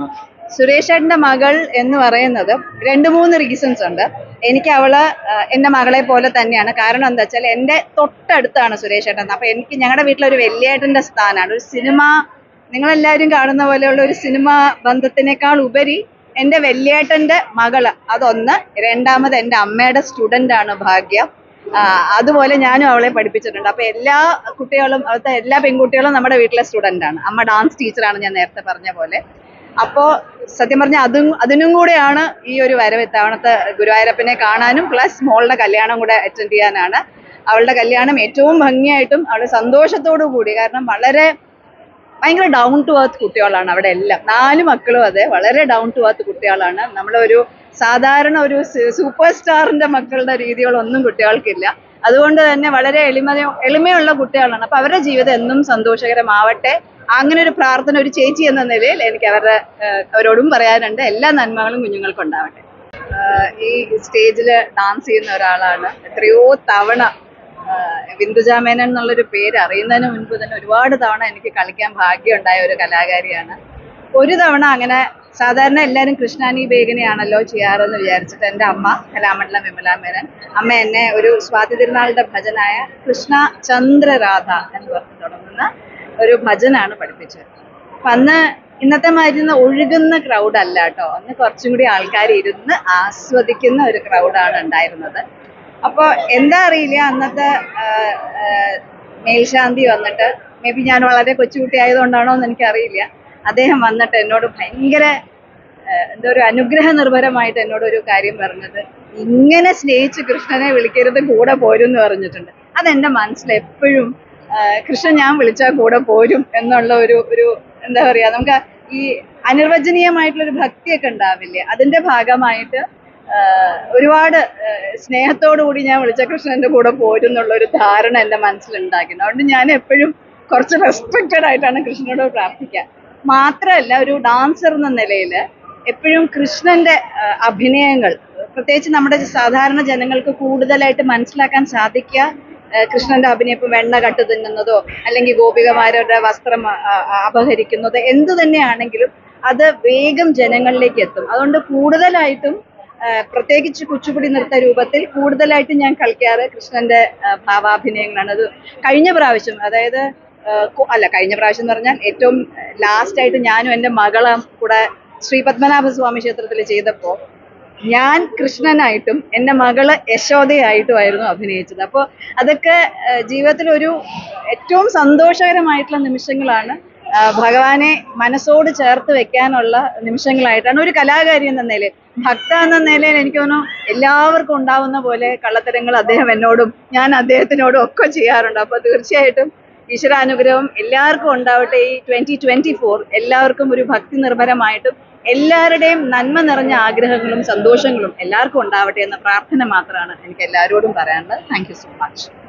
എന്ന് സുരേഷ് ചേട്ടന്റെ മകൾ എന്ന് പറയുന്നത് രണ്ട് മൂന്ന് റീസൺസ് ഉണ്ട് എനിക്ക് അവള് ആ, എന്റെ മകളെ പോലെ തന്നെയാണ് കാരണം എന്താ വെച്ചാൽ എന്റെ തൊട്ടടുത്താണ് സുരേഷ് ചേട്ടൻ അപ്പൊ എനിക്ക് ഞങ്ങളുടെ വീട്ടിലൊരു വലിയേട്ടന്റെ സ്ഥാനമാണ് ഒരു സിനിമ നിങ്ങളെല്ലാവരും കാണുന്ന പോലെയുള്ള ഒരു സിനിമ ബന്ധത്തിനേക്കാൾ ഉപരി എന്റെ വലിയേട്ടന്റെ മകള് അതൊന്ന് രണ്ടാമത് എന്റെ അമ്മയുടെ സ്റ്റുഡന്റ് ആണ് ഭാഗ്യ ആ, അതുപോലെ ഞാനും അവളെ പഠിപ്പിച്ചിട്ടുണ്ട് അപ്പൊ എല്ലാ കുട്ടികളും അവിടുത്തെ എല്ലാ പെൺകുട്ടികളും നമ്മുടെ വീട്ടിലെ സ്റ്റുഡന്റ് ആണ് അമ്മ ഡാൻസ് ടീച്ചറാണ് ഞാൻ നേരത്തെ പറഞ്ഞ പോലെ അപ്പോ സത്യം പറഞ്ഞ അതും അതിനും കൂടെയാണ് ഈ ഒരു വരവ് ഇത്തവണത്തെ ഗുരുവായൂരപ്പനെ കാണാനും പ്ലസ് മോളുടെ കല്യാണം കൂടെ അറ്റൻഡ് ചെയ്യാനാണ് അവളുടെ കല്യാണം ഏറ്റവും ഭംഗിയായിട്ടും അവള് സന്തോഷത്തോടു കൂടി കാരണം വളരെ ഭയങ്കര ഡൗൺ ടു എർത്ത് കുട്ടികളാണ് അവിടെ എല്ലാം നാല് മക്കളും അതെ വളരെ ഡൗൺ ടു എർത്ത് കുട്ടികളാണ് നമ്മളൊരു സാധാരണ ഒരു സൂപ്പർ സ്റ്റാറിന്റെ മക്കളുടെ രീതികളൊന്നും കുട്ടികൾക്കില്ല അതുകൊണ്ട് തന്നെ വളരെ എളിമ എളിമയുള്ള കുട്ടികളാണ് അപ്പൊ അവരുടെ ജീവിതം എന്നും സന്തോഷകരമാവട്ടെ അങ്ങനെ ഒരു പ്രാർത്ഥന ഒരു ചേച്ചി എന്ന നിലയിൽ എനിക്ക് അവരുടെ ഏഹ്, അവരോടും പറയാനുണ്ട് എല്ലാ നന്മകളും കുഞ്ഞുങ്ങൾക്കും ഉണ്ടാവട്ടെ ഏഹ്, ഈ സ്റ്റേജിൽ ഡാൻസ് ചെയ്യുന്ന ഒരാളാണ് എത്രയോ തവണ ആഹ് ബിന്ദുജ മേനൻ എന്നുള്ളൊരു പേര് അറിയുന്നതിന് മുൻപ് തന്നെ ഒരുപാട് തവണ എനിക്ക് കളിക്കാൻ ഭാഗ്യമുണ്ടായ ഒരു കലാകാരിയാണ് ഒരു തവണ അങ്ങനെ സാധാരണ എല്ലാവരും കൃഷ്ണാനി ബേഗിനെയാണല്ലോ ചെയ്യാറെന്ന് വിചാരിച്ചിട്ട് എൻ്റെ അമ്മ കലാമണ്ഡലം വിമല മേനൻ അമ്മ എന്നെ ഒരു സ്വാതി തിരുനാളിന്റെ ഭജനായ കൃഷ്ണ ചന്ദ്രരാധ എന്ന് പറഞ്ഞ് തുടങ്ങുന്ന ഒരു ഭജനാണ് പഠിപ്പിച്ചത് അപ്പൊ അന്ന് ഇന്നത്തെ മാതിരി ഒഴുകുന്ന ക്രൗഡ് അല്ല കേട്ടോ അന്ന് കുറച്ചും കൂടി ആൾക്കാർ ഇരുന്ന് ആസ്വദിക്കുന്ന ഒരു ക്രൗഡാണ് ഉണ്ടായിരുന്നത് അപ്പോൾ എന്താ അറിയില്ല അന്നത്തെ ആ, ആ, മേൽശാന്തി വന്നിട്ട് മേ ബി ഞാൻ വളരെ കൊച്ചുകുട്ടി ആയതുകൊണ്ടാണോ എന്ന് എനിക്കറിയില്ല അദ്ദേഹം വന്നിട്ട് എന്നോട് ഭയങ്കര ആ, എന്താ ഒരു അനുഗ്രഹ നിർഭരമായിട്ട് എന്നോട് ഒരു കാര്യം പറഞ്ഞത് ഇങ്ങനെ സ്നേഹിച്ച് കൃഷ്ണനെ വിളിക്കരുത് കൂടെ പോരും എന്ന് പറഞ്ഞിട്ടുണ്ട് അതെന്റെ മനസ്സിൽ എപ്പോഴും ആ, കൃഷ്ണൻ ഞാൻ വിളിച്ചാൽ കൂടെ പോരും എന്നുള്ള ഒരു ഒരു എന്താ പറയാ നമുക്ക് ഈ അനിർവചനീയമായിട്ടുള്ള ഒരു ഭക്തിയൊക്കെ ഉണ്ടാവില്ലേ അതിന്റെ ഭാഗമായിട്ട് ആ, ഒരുപാട് ആ, സ്നേഹത്തോടു കൂടി ഞാൻ വിളിച്ച കൃഷ്ണന്റെ കൂടെ പോരും എന്നുള്ള ഒരു ധാരണ എന്റെ മനസ്സിലുണ്ടാക്കുന്നത് അതുകൊണ്ട് ഞാൻ എപ്പോഴും കുറച്ച് റെസ്ട്രിക്റ്റഡ് ആയിട്ടാണ് കൃഷ്ണനോട് പ്രാർത്ഥിക്കുക മാത്രമല്ല ഒരു ഡാൻസർ എന്ന നിലയിൽ എപ്പോഴും കൃഷ്ണന്റെ ആ, അഭിനയങ്ങൾ പ്രത്യേകിച്ച് നമ്മുടെ സാധാരണ ജനങ്ങൾക്ക് കൂടുതലായിട്ട് മനസ്സിലാക്കാൻ സാധിക്കുക ആ, കൃഷ്ണന്റെ അഭിനയം ഇപ്പം വെണ്ണ കട്ട് തിന്നുന്നതോ അല്ലെങ്കിൽ ഗോപികമാരുടെ വസ്ത്രം ആ, ആ, അപഹരിക്കുന്നതോ എന്തു തന്നെയാണെങ്കിലും അത് വേഗം ജനങ്ങളിലേക്ക് എത്തും അതുകൊണ്ട് കൂടുതലായിട്ടും ആ, പ്രത്യേകിച്ച് കുച്ചുപിടി നൃത്ത രൂപത്തിൽ കൂടുതലായിട്ട് ഞാൻ കളിക്കാറ് കൃഷ്ണന്റെ ആ, ഭാവാഭിനയങ്ങളാണ് അത് കഴിഞ്ഞ പ്രാവശ്യം അതായത് ആ, കു- അല്ല കഴിഞ്ഞ പ്രാവശ്യം എന്ന് പറഞ്ഞാൽ ഏറ്റവും ലാസ്റ്റ് ആയിട്ട് ഞാനും എൻ്റെ മകളും കൂടെ ശ്രീ പത്മനാഭ സ്വാമി ക്ഷേത്രത്തിൽ ചെയ്തപ്പോൾ ഞാൻ കൃഷ്ണനായിട്ടും എൻ്റെ മകള് യശോദയായിട്ടുമായിരുന്നു അഭിനയിച്ചത് അപ്പോൾ അതൊക്കെ ആ, ജീവിതത്തിൽ ഒരു ഏറ്റവും സന്തോഷകരമായിട്ടുള്ള നിമിഷങ്ങളാണ് ആ, ഭഗവാനെ മനസ്സോട് ചേർത്ത് വെക്കാനുള്ള നിമിഷങ്ങളായിട്ടാണ് ഒരു കലാകാരി എന്ന നിലയിൽ ഭക്ത എന്ന നിലയിൽ എനിക്ക് തോന്നുന്നു എല്ലാവർക്കും ഉണ്ടാവുന്ന പോലെ കള്ളത്തരങ്ങൾ അദ്ദേഹം എന്നോടും ഞാൻ അദ്ദേഹത്തിനോടും ഒക്കെ ചെയ്യാറുണ്ട് അപ്പോൾ തീർച്ചയായിട്ടും ഈശ്വരാനുഗ്രഹം എല്ലാവർക്കും ഉണ്ടാവട്ടെ ഈ ട്വന്റി ട്വന്റി ഫോർ എല്ലാവർക്കും ഒരു ഭക്തി നിർഭരമായിട്ടും എല്ലാവരുടെയും നന്മ നിറഞ്ഞ ആഗ്രഹങ്ങളും സന്തോഷങ്ങളും എല്ലാവർക്കും ഉണ്ടാവട്ടെ എന്ന പ്രാർത്ഥന മാത്രമാണ് എനിക്ക് എല്ലാവരോടും പറയാനുള്ളത് താങ്ക് യു സോ മച്ച്